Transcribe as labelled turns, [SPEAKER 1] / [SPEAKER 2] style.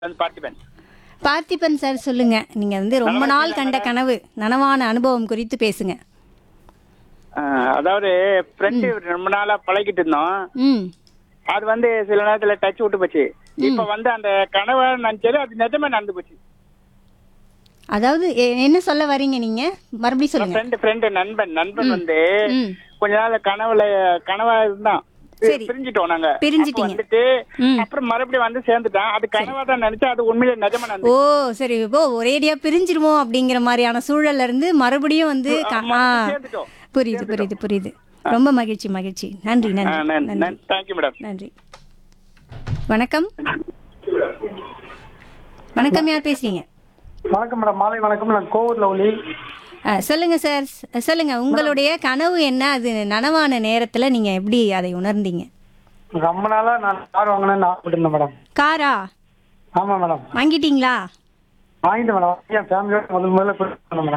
[SPEAKER 1] வந்து பார்த்திபன்
[SPEAKER 2] பார்த்திபன் சார் சொல்லுங்க நீங்க வந்து ரொம்ப நாள் கண்ட கனவு நனவான அனுபவம் குறித்து பேசுங்க
[SPEAKER 1] ஆஹ், அதாவது ஃப்ரெண்டு ரொம்ப நாளா பழகிட்டு இருந்தோம்
[SPEAKER 2] ம்
[SPEAKER 1] அது வந்து சில நேரத்துல டச் விட்டு போச்சு இப்ப வந்து அந்த கனவை நினைச்சது அது நிஜமே நடந்து போச்சு
[SPEAKER 2] அதாவது எ- என்ன சொல்ல வரீங்க நீங்க மறுபடியும் சொல்லுங்க
[SPEAKER 1] ஃப்ரெண்டு ஃப்ரெண்டு நண்பன் நண்பன் வந்து
[SPEAKER 2] ம்
[SPEAKER 1] கொஞ்ச நாள் கனவுல கனவா இருந்தான்
[SPEAKER 2] சரி.
[SPEAKER 1] பிரிஞ்சிட்டோம் நாங்க
[SPEAKER 2] பிரிஞ்சிட்டீங்க.
[SPEAKER 1] அப்ப வந்துட்டு
[SPEAKER 2] ம்.
[SPEAKER 1] அப்புறம் மறுபடியும் வந்து சேர்ந்துட்டான் அது கனவா தான் நினைச்சா அது உண்மையிலே நிஜமா நடந்து
[SPEAKER 2] ஓ சரி இப்போ ஒரேடியா பிரிஞ்சிருமோ அப்படிங்கிற மாதிரியான சூழல்ல இருந்து மறுபடியும் வந்து க-
[SPEAKER 1] ஆமா,
[SPEAKER 2] ஆ,
[SPEAKER 1] சேர்ந்துட்டோம்.
[SPEAKER 2] புரியுது புரியுது புரியுது ரொம்ப மகிழ்ச்சி மகிழ்ச்சி நன்றி நன்றி நன்றி
[SPEAKER 1] தேங்க்யூ மேடம்
[SPEAKER 2] நன்றி வணக்கம் வணக்கம் யார் பேசுறீங்க
[SPEAKER 3] வணக்கம் மேடம் மாலை வணக்கம் நான் கோவூர்ல ஒளி
[SPEAKER 2] ஆ, சொல்லுங்க சார் ஸ்- சொல்லுங்க உங்களுடைய கனவு என்ன அது நனவான நேரத்துல நீங்க எப்படி அதை உணர்ந்தீங்க
[SPEAKER 3] ரொம்ப நாளா நான் கார் வாங்கினேன்னு ஆசைப்பட்டிருந்தேன் மேடம்
[SPEAKER 2] காரா
[SPEAKER 3] ஆமா மேடம்
[SPEAKER 2] வாங்கிட்டீங்களா
[SPEAKER 3] வாங்கிட்டு மேடம் என் ஃபேமிலியோட முதல் முதல்ல போய் மேடம்